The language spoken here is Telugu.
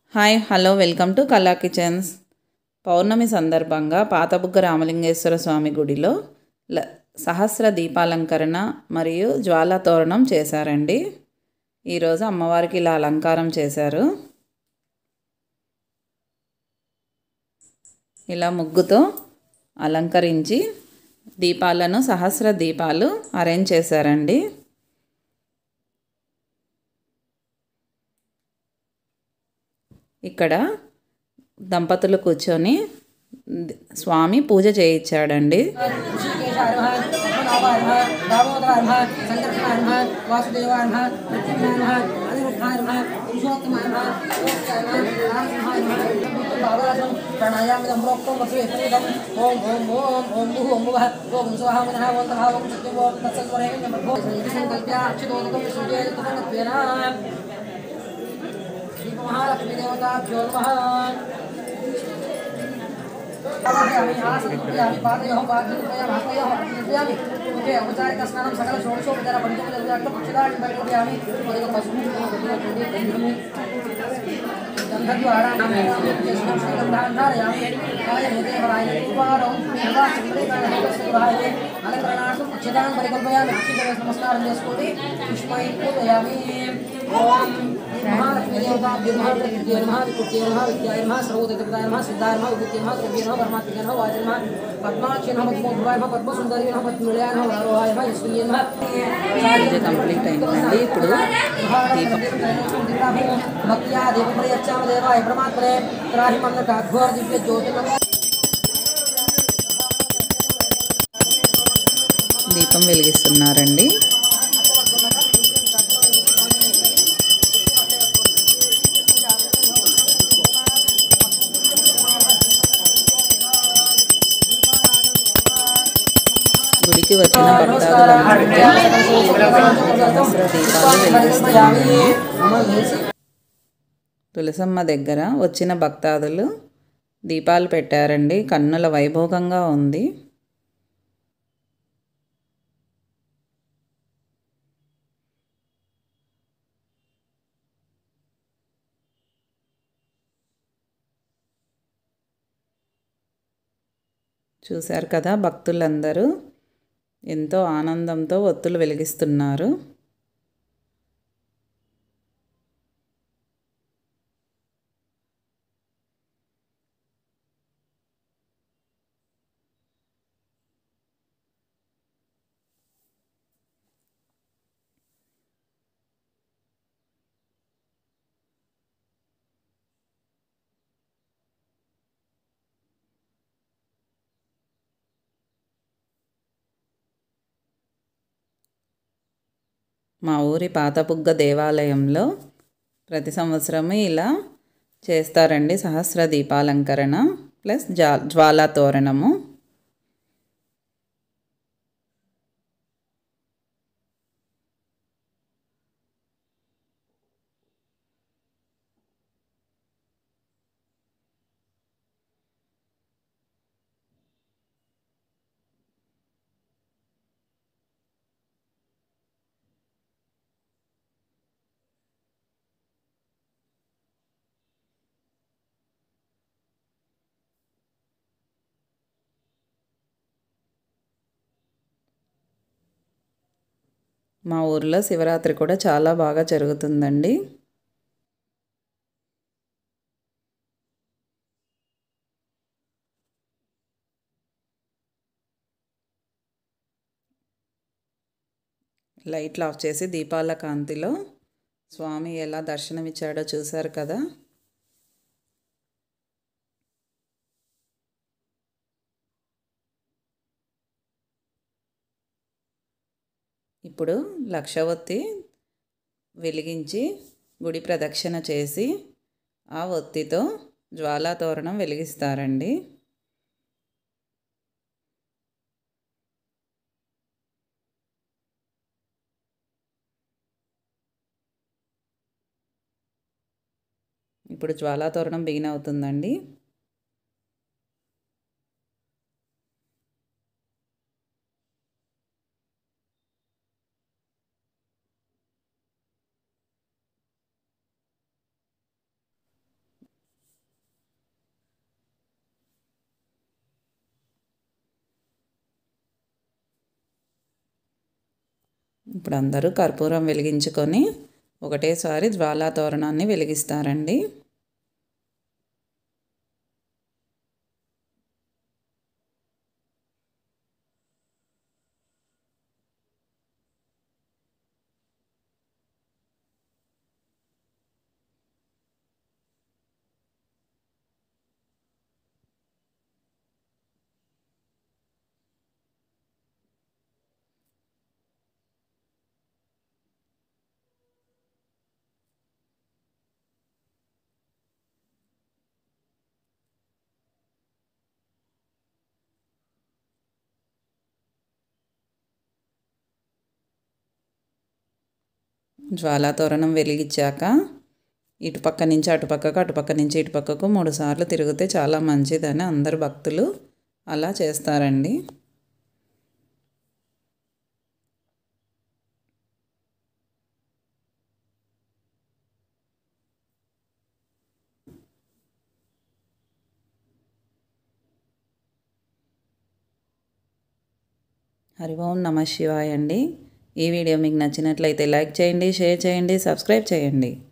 hi hello welcome to Kala kitchens పౌర్ణమి సందర్భంగా పాతబుగ్గ రామలింగేశ్వర స్వామి గుడిలో ల సహస్ర దీపాలంకరణ మరియు జ్వాలా తోరణం చేశారండి ఈరోజు అమ్మవారికి ఇలా అలంకారం చేశారు ఇలా ముగ్గుతో అలంకరించి దీపాలను సహస్ర దీపాలు అరేంజ్ చేశారండి ఇక్కడ దంపతులు కూర్చొని స్వామి పూజ చేయించాడండి ఋషికేశార్మः పద్మనాభార్మः దామోదరార్మः సంకర్షణార్మः వాసుదేవార్మः మృత్యుంజయార్మः అనిరుద్ధార్మः పురుషోత్తమార్మः భాగవతం ప్రణాయామిదం ప్రోక్తం వసు ఎతమిదం ఓం ఓం ఓం ఓం భుః ఓం భువః ఓం స్వాహ మనః ఓం తథా ఓం సత్యం ఓం తత్సత్వరేణ్యం భో సంకల్ప్య అక్షతోదకం సూర్యేతుపన్నత్వేన శ్రీమహాలక్ష్మీదేవతాభ్యో నమః आवाहयामि आसनमुद्रयामि पादयोः पादयोः हातयोः अर्पयामि मुखे औपचारिकस्नानं सकल षोडशोपचार पञ्चमदर्यार्थं पक्षिदाणि परिपूरयामि उदकं पशुं गन्धद्वारा श्रीगन्धान्धारयामि कायभूतेवराय पूर्वारौ सदा चन्द्रिकाणहस्तुभाये अलङ्करणार्थं पक्षिदान् परिकल्पयामि अक्षितवेश नमस्कारं చేసుకోండి పుష్పై పూజయామి ఓం महालक्ष्मीदेवताभ्यो नमः प्रकृत्यै नमः विकृत्यै नमः विद्याय नमः सर्वोदयप्रदाय नमः सिद्धाय नमः विद्युत्यै नमः द्रव्ये नमः परमात्मने नमः वाचे नमः पद्माक्षे नमः पद्मोद्भवाय नमः पद्मसुन्दरी नमः पद्मनिलयाय नमः वरारोहाय नमः यस्मिन्ये नमः పూజ కంప్లీట్ అయిందండి ఇప్పుడు దీపం भक्त्या दीपप्रयच्छाम देवाय परमात्मने त्राहि मम काघोर दिव्य ज्योतिर्मय దీపం వెలిగిస్తున్నారండి గుడికి వచ్చిన భక్తాదులందరికీ సహస్ర దీపాలు వెలిగిస్తున్నారు తులసమ్మ దగ్గర వచ్చిన భక్తాదులు దీపాలు పెట్టారండి కన్నుల వైభోగంగా ఉంది చూశారు కదా భక్తులందరూ ఎంతో ఆనందంతో ఒత్తులు వెలిగిస్తున్నారు మా ఊరి పాతబుగ్గ దేవాలయంలో ప్రతి సంవత్సరం ఇలా చేస్తారండి సహస్ర దీపాలంకరణ ప్లస్ జా జ్వాలా తోరణము మా ఊర్లో శివరాత్రి కూడా చాలా బాగా జరుగుతుందండి లైట్లు ఆఫ్ చేసి దీపాల కాంతిలో స్వామి ఎలా దర్శనమిచ్చాడో చూశారు కదా ఇప్పుడు లక్షవత్తి వెలిగించి గుడి ప్రదక్షిణ చేసి ఆ ఒత్తితో జ్వాలా తోరణం వెలిగిస్తారండి ఇప్పుడు జ్వాలా తోరణం బిగిన్ అవుతుందండి ఇప్పుడు అందరూ కర్పూరం వెలిగించుకొని ఒకటేసారి జ్వాలా తోరణాన్ని వెలిగిస్తారండి జ్వాలా తోరణం వెలిగించాక ఇటుపక్క నుంచి అటుపక్కకు అటుపక్క నుంచి ఇటుపక్కకు మూడు సార్లు తిరిగితే చాలా మంచిదని అందరు భక్తులు అలా చేస్తారండి హరి ఓం నమ శివాయ అండి ఈ వీడియో మీకు నచ్చినట్లయితే లైక్ చేయండి షేర్ చేయండి సబ్స్క్రైబ్ చేయండి